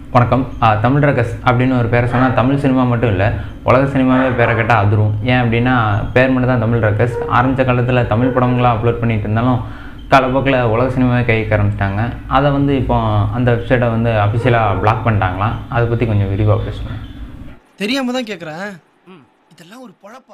வணக்கம் ஆ, தமிழ் ரகஸ் அப்படின்னு ஒரு பேரை சொன்னால் தமிழ் சினிமா மட்டும் இல்லை உலக சினிமாவே பேரை கேட்டால் அதிரும் ஏன் அப்படின்னா பேர் மட்டும் தான் தமிழ் ரகஸ் ஆரம்பித்த காலத்தில் தமிழ் படங்களாக அப்லோட் பண்ணிட்டு இருந்தாலும் காலப்போக்கில் உலக சினிமாவே கைக்கு ஆரம்பிச்சிட்டாங்க அதை வந்து இப்போ அந்த வெப்சைட்டை வந்து அஃபிஷியலாக பிளாக் பண்ணிட்டாங்களாம் அதை பற்றி கொஞ்சம் விரிவாக பேசுவேன் தெரியாம தான் கேக்குறேன் இதெல்லாம் ஒரு பொழப்பா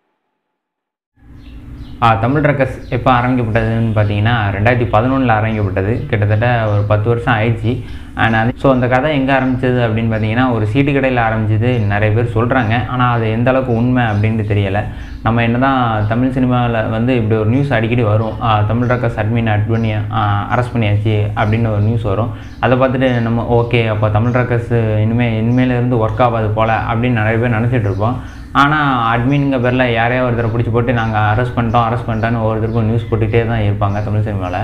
ஆ, தமிழ் ரக்கஸ் எப்போ ஆரம்பிக்கப்பட்டதுன்னு பார்த்தீங்கன்னா ரெண்டாயிரத்தி பதினொன்றில் ஆரம்பிக்கப்பட்டது கிட்டத்தட்ட ஒரு பத்து வருஷம் ஆயிடுச்சு அண்ட் அது ஸோ அந்த கதை எங்கே ஆரம்பிச்சது அப்படின்னு பார்த்தீங்கன்னா ஒரு சீட்டு கடையில் ஆரம்பிச்சது நிறைய பேர் சொல்கிறாங்க ஆனால் அது எந்த அளவுக்கு உண்மை அப்படின்ட்டு தெரியலை நம்ம என்ன தான் தமிழ் சினிமாவில் வந்து இப்படி ஒரு நியூஸ் அடிக்கடி வரும் ஆ, தமிழ் ரக்கஸ் அட்மின் அட்மினி அரெஸ்ட் பண்ணியாச்சு அப்படின்னு ஒரு நியூஸ் வரும் அதை பார்த்துட்டு நம்ம ஓகே அப்போ தமிழ் ரக்கஸ் இனிமேல் இனிமேலேருந்து ஒர்க் ஆகாது போல் அப்படின்னு நிறைய பேர் நினச்சிட்டு இருப்போம் ஆனால் அட்மின்ங்க பேரில் யாரையோ ஒருத்தரை பிடிச்சி போட்டு நாங்கள் அரெஸ்ட் பண்ணிட்டோம் அரெஸ்ட் பண்ணிட்டோன்னு ஒவ்வொருத்தருக்கும் நியூஸ் போட்டுகிட்டே தான் இருப்பாங்க தமிழ் சினிமாவில்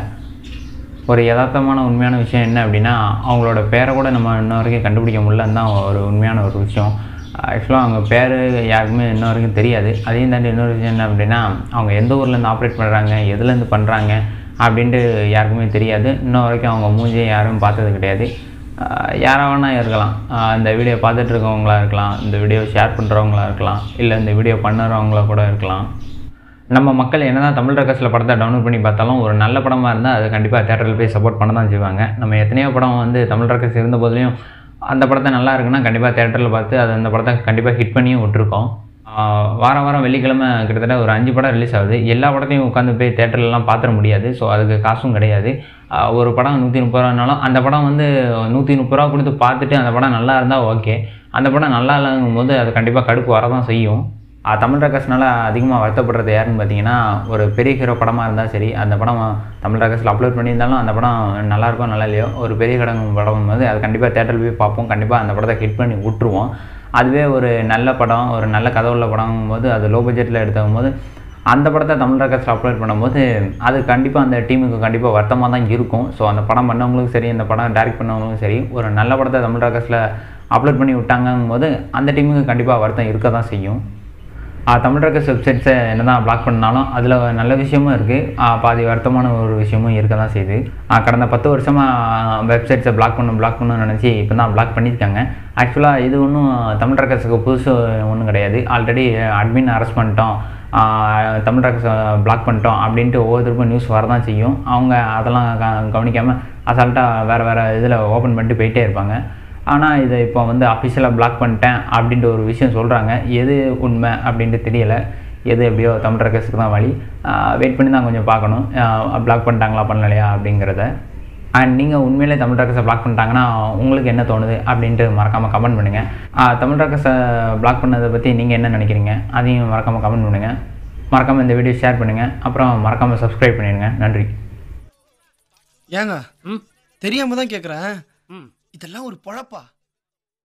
ஒரு யதார்த்தமான உண்மையான விஷயம் என்ன அப்படின்னா அவங்களோட பேரை கூட நம்ம இன்ன வரைக்கும் கண்டுபிடிக்க முடியலன்னு தான் ஒரு உண்மையான ஒரு விஷயம் ஆக்சுவலாக அவங்க பேர் யாருக்குமே இன்ன வரைக்கும் தெரியாது அதையும் தாண்டி இன்னொரு விஷயம் என்ன அப்படின்னா அவங்க எந்த ஊர்லேருந்து ஆப்ரேட் பண்ணுறாங்க எதுலேருந்து பண்ணுறாங்க அப்படின்ட்டு யாருக்குமே தெரியாது இன்ன வரைக்கும் அவங்க மூஞ்சியை யாரும் பார்த்தது கிடையாது யாராக வேணால் இருக்கலாம் ஆஹ் இந்த வீடியோ பார்த்துட்டு இருக்கவங்களா இருக்கலாம் இந்த வீடியோ ஷேர் பண்ணுறவங்களா இருக்கலாம் இல்லை இந்த வீடியோ பண்ணுறவங்களா கூட இருக்கலாம் நம்ம மக்கள் என்னதான் தமிழ் ரகஸில் படத்தை டவுன்லோட் பண்ணி பார்த்தாலும் ஒரு நல்ல படமாக இருந்தால் அது கண்டிப்பாக தேட்டரில் போய் சப்போர்ட் பண்ண தான் செய்வாங்க நம்ம எத்தனையோ படம் வந்து தமிழ் ரகஸ் இருந்த போதுலையும் அந்த படத்தை நல்லா இருக்குன்னா கண்டிப்பாக தேட்டரில் பார்த்து அது அந்த படத்தை கண்டிப்பாக ஹிட் பண்ணியும் விட்டுருக்கோம் ஆஹ் வாரம் வாரம் வெள்ளிக்கிழமை கிட்டத்தட்ட ஒரு அஞ்சு படம் ரிலீஸ் ஆகுது எல்லா படத்தையும் உட்காந்து போய் தேட்டர்லலாம் பார்த்துட முடியாது ஸோ அதுக்கு காசும் கிடையாது ஆஹ் ஒரு படம் நூற்றி முப்பது ரூபானாலும் அந்த படம் வந்து நூற்றி முப்பது ரூபா கொடுத்து பார்த்துட்டு அந்த படம் நல்லா இருந்தால் ஓகே அந்த படம் நல்லா இல்லைங்கும் போது அது கண்டிப்பாக கடுப்பு வரதான் செய்யும் ஆஹ் தமிழ் ரகஸ்னால அதிகமாக வருத்தப்படுறது யாருன்னு பார்த்தீங்கன்னா ஒரு பெரிய ஹீரோ படமாக இருந்தால் சரி அந்த படம் தமிழ் ரகஸில் அப்லோட் பண்ணியிருந்தாலும் அந்த படம் நல்லா இருக்கோ நல்லா இல்லையோ ஒரு பெரிய கடங்க படம் வந்து அது கண்டிப்பாக தேட்டரில் போய் பார்ப்போம் கண்டிப்பாக அந்த படத்தை ஹிட் பண்ணி விட்டுருவோம் அதுவே ஒரு நல்ல படம் ஒரு நல்ல கதை உள்ள படங்கும் போது அது லோ பட்ஜெட்டில் எடுத்துக்கும் போது அந்த படத்தை தமிழ் ரகஸில் அப்லோட் பண்ணும்போது அது கண்டிப்பாக அந்த டீமுக்கு கண்டிப்பாக வருத்தமாக தான் இருக்கும் ஸோ அந்த படம் பண்ணவங்களுக்கும் சரி இந்த படம் டைரக்ட் பண்ணவங்களுக்கும் சரி ஒரு நல்ல படத்தை தமிழ் ரகஸில் அப்லோட் பண்ணி விட்டாங்கும் போது அந்த டீமுக்கு கண்டிப்பாக வருத்தம் இருக்க தான் செய்யும் ஆஹ் தமிழ் ரகஸ் வெப்சைட்ஸை என்ன தான் பிளாக் பண்ணாலும் அதில் நல்ல விஷயமும் இருக்குது பாதி வருத்தமான ஒரு விஷயமும் இருக்க தான் செய்யுது ஆஹ் கடந்த பத்து வருஷமாக வெப்சைட்ஸை பிளாக் பண்ணணும் பிளாக் பண்ணணும்னு நினச்சி இப்போ தான் பிளாக் பண்ணியிருக்காங்க ஆக்சுவலாக இது ஒன்றும் தமிழ் ரகஸுக்கு புதுசு ஒன்றும் கிடையாது ஆல்ரெடி அட்மின் அரெஸ்ட் பண்ணிட்டோம் ஆஹ் தமிழ் ரகஸை பிளாக் பண்ணிட்டோம் அப்படின்ட்டு ஒவ்வொருத்தருக்கும் நியூஸ் வரதான் செய்யும் அவங்க அதெல்லாம் க கவனிக்காமல் அசால்ட்டாக வேறு வேறு இதில் ஓப்பன் பண்ணிட்டு போயிட்டே இருப்பாங்க ஆனால் இதை இப்போ வந்து அஃபிஷியலாக பிளாக் பண்ணிட்டேன் அப்படின்ட்டு ஒரு விஷயம் சொல்கிறாங்க எது உண்மை அப்படின்ட்டு தெரியலை எது எப்படியோ தமிழ் ரகஸுக்கு தான் வழி வெயிட் பண்ணி தான் கொஞ்சம் பார்க்கணும் பிளாக் பண்ணிட்டாங்களா பண்ணலையா அப்படிங்கிறத அண்ட் நீங்கள் உண்மையிலே தமிழ் ரகஸை பிளாக் பண்ணிட்டாங்கன்னா உங்களுக்கு என்ன தோணுது அப்படின்ட்டு மறக்காமல் கமெண்ட் பண்ணுங்கள் தமிழ் ரகஸை பிளாக் பண்ணதை பற்றி நீங்கள் என்ன நினைக்கிறீங்க அதையும் மறக்காமல் கமெண்ட் பண்ணுங்கள் மறக்காமல் இந்த வீடியோ ஷேர் பண்ணுங்கள் அப்புறம் மறக்காமல் சப்ஸ்கிரைப் பண்ணிடுங்க நன்றி ஏங்க தெரியாம தான் கேக்குறேன் இதெல்லாம் ஒரு பொழப்பா